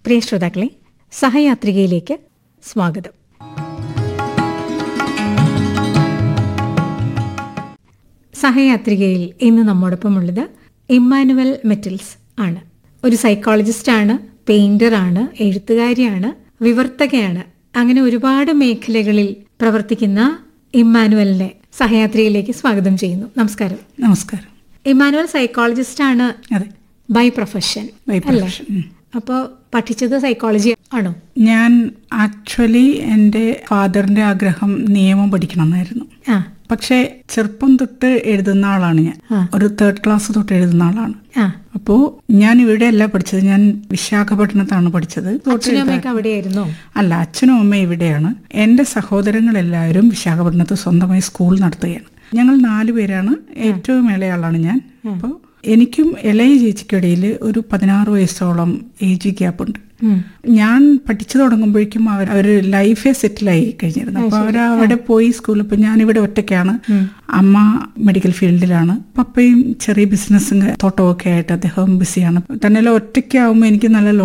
പ്രിയ ശ്രോതാക്കളെ സഹയാത്രികയിലേക്ക് സ്വാഗതം സഹയാത്രികയിൽ ഇന്ന് നമ്മോടൊപ്പമുള്ളത് ഇമ്മാനുവൽ മെറ്റിൽസ് ആണ് ഒരു സൈക്കോളജിസ്റ്റ് ആണ് പെയിന്റർ ആണ് എഴുത്തുകാരിയാണ് വിവർത്തകയാണ് അങ്ങനെ ഒരുപാട് മേഖലകളിൽ പ്രവർത്തിക്കുന്ന ഇമ്മാനുവലിനെ സഹയാത്രികയിലേക്ക് സ്വാഗതം ചെയ്യുന്നു നമസ്കാരം നമസ്കാരം ഇമ്മാനുവൽ സൈക്കോളജിസ്റ്റ് ആണ് അതെ ബൈ പ്രൊഫഷൻ By profession, ഉം. അപ്പോൾ പഠിച്ചത് സൈക്കോളജി ആണോ ഞാൻ ആക്ച്വലി എൻ്റെ ഫാദറിൻ്റെ ആഗ്രഹം നിയമം പഠിക്കണം എന്നായിരുന്നു ആ പക്ഷേ ചെറുപ്പം തൊട്ട് എഴുതുന്ന ആളാണ് ഞാൻ ആ. ഒരു തേർഡ് ക്ലാസ് തൊട്ട് എഴുതുന്ന ആളാണ് ആ അപ്പോൾ ഞാൻ ഇവിടെ അല്ല പഠിച്ചത് ഞാൻ വിശാഖപട്ടണത്താണ് പഠിച്ചത് തൊട്ട് അച്ഛനും എഴുതാൻ- അമ്മയൊക്കെ അവിടെയായിരുന്നോ അല്ല അച്ഛനും അമ്മയും ഇവിടെയാണ് എൻ്റെ സഹോദരങ്ങളെല്ലാവരും വിശാഖപട്ടണത്ത് സ്വന്തമായി സ്കൂൾ നടത്തുകയാണ് ഞങ്ങൾ നാല് പേരാണ് ഏറ്റവും ഇളയാളാണ് ഞാൻ അപ്പോൾ എനിക്കും ഇളയ ചേച്ചിക്കിടയിൽ ഒരു പതിനാറ് വയസ്സോളം ഏജ് ഗ്യാപ്പ് ഉണ്ട് ഉം. ഞാൻ പഠിച്ചു തുടങ്ങുമ്പോഴേക്കും അവർ അവർ ലൈഫേ സെറ്റിലായി കഴിഞ്ഞിരുന്നു അപ്പൊ അവർ അവിടെ പോയി സ്കൂളിൽ ഇപ്പൊ ഞാനിവിടെ ഒറ്റയ്ക്കാണ് അമ്മ മെഡിക്കൽ ഫീൽഡിലാണ് പപ്പയും ചെറിയ ബിസിനസ്സും തോട്ടമൊക്കെ ആയിട്ട് അദ്ദേഹം ബിസിയാണ് തന്നെയല്ല ഒറ്റയ്ക്കാവുമ്പോൾ എനിക്ക് നല്ല